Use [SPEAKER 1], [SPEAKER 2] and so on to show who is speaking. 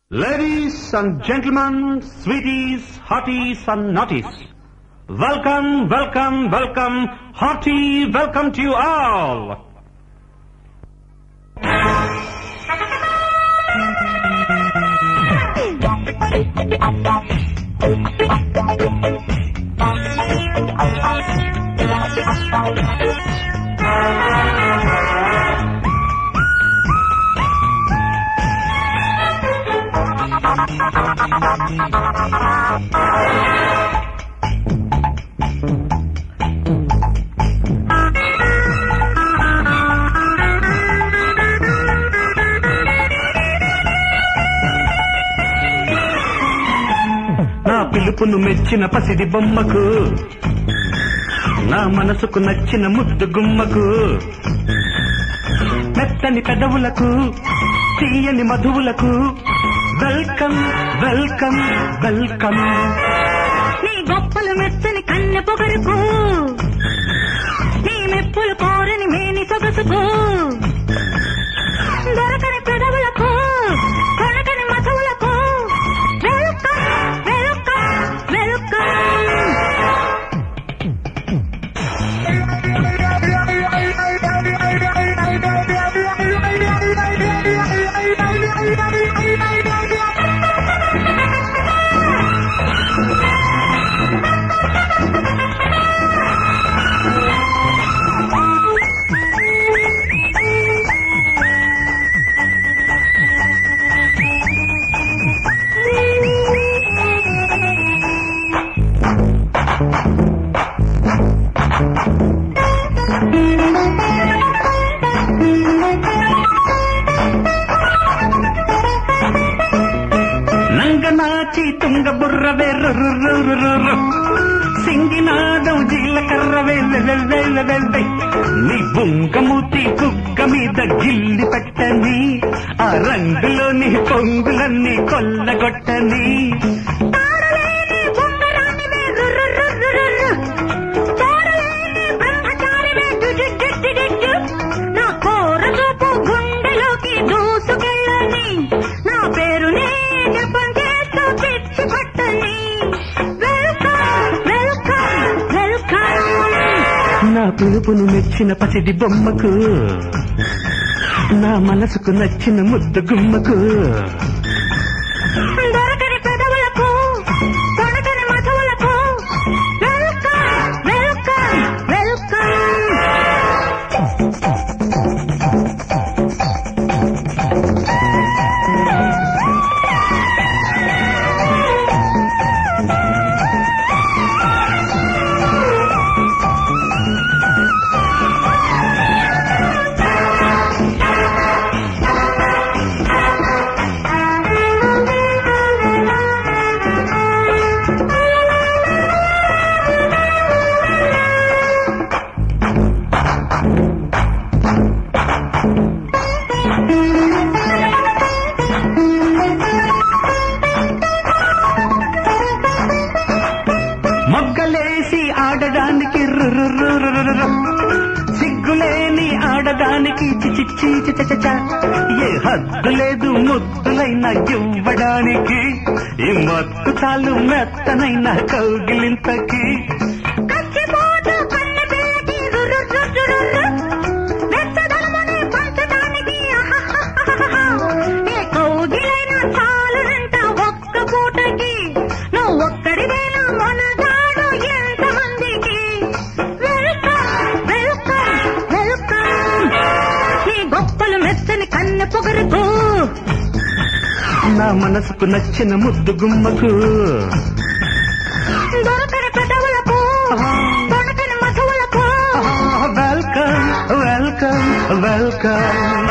[SPEAKER 1] Ladies and gentlemen, sweeties, hotties and naughties. Welcome, welcome, welcome, hearty welcome to you all. నా పిలుపును మెచ్చిన పసిడి బొమ్మకు నా మనసుకు నచ్చిన ముద్దు గుమ్మకు మెత్తని పెదవులకు తీయని మధువులకు వెల్కమ్ వెల్కమ్ వెల్కమ్
[SPEAKER 2] నీ గొప్పలు మెచ్చని కన్నె పొగరుకు నీ మెప్పులు కోరని మేని సొగసుకు దొరకని పెదవులకు కొనకని మధువులకు వెల్కమ్ వెల్కమ్ వెల్కమ్
[SPEAKER 1] నంగనాచి తుంగ బుర్రవే రుర్రుర్రుర్రు. సింగినాదం జీలకర్రవే వెవెవెవెవెవె. నీ బుంగమూతి కుక్క మీద గిల్లి పెట్టని ఆ రంగులోని పొంగులన్నీ కొల్లగొట్టని
[SPEAKER 2] తారలేని బొంగరానివే రుర్రుర్రుర్రుర్రు. తోడలేని బ్రహ్మచారివే డుడుడుడుడుడు. నా కోర చూపు గుండెలోకి దూసుకెళ్ళని నా పేరునే జపం చేస్తూ పిచ్చి పట్టని వెల్కమ్ వెల్కమ్ వెల్కమ్
[SPEAKER 1] నా పిలుపును మెచ్చిన పసిడి బొమ్మకు నా మనసుకు నచ్చిన ముద్దు గుమ్మకు
[SPEAKER 2] దొరకని పెదవులకు తొణకని మధువులకు వెల్కమ్ వెల్కమ్ వెల్కమ్
[SPEAKER 1] మొగ్గలేసి ఆడడానికి రురురురురురు. సిగ్గులేని ఆడదానికి చిచిచ్చి చిచచచ. ఏ హద్దు లేదు ముద్దులైన ఇవ్వడానికి ఈ మత్తు చాలు మెత్తనైన కౌగిలింతకి
[SPEAKER 2] కచ్చిపోతూ కన్నె పిల్లకి రుర్రుర్రుర్రుర్రు. వెచ్చదనముని పంచడానికి అహహహహహ. ఏ కౌగిలైన చాలునంట ఒక్క పూటకి నువ్వు ఒక్కడివేనా మొనగాడు ఎంతమందికి వెల్కమ్ వెల్కమ్ వెల్కమ్ నీ గొప్పలు మెచ్చని కన్నె పొగరుకు
[SPEAKER 1] నా మనసుకు నచ్చిన ముద్దు గుమ్మకు
[SPEAKER 2] దొరకని పెదవులకు తొణకని మధువులకు
[SPEAKER 1] వెల్కమ్ వెల్కమ్ వెల్కమ్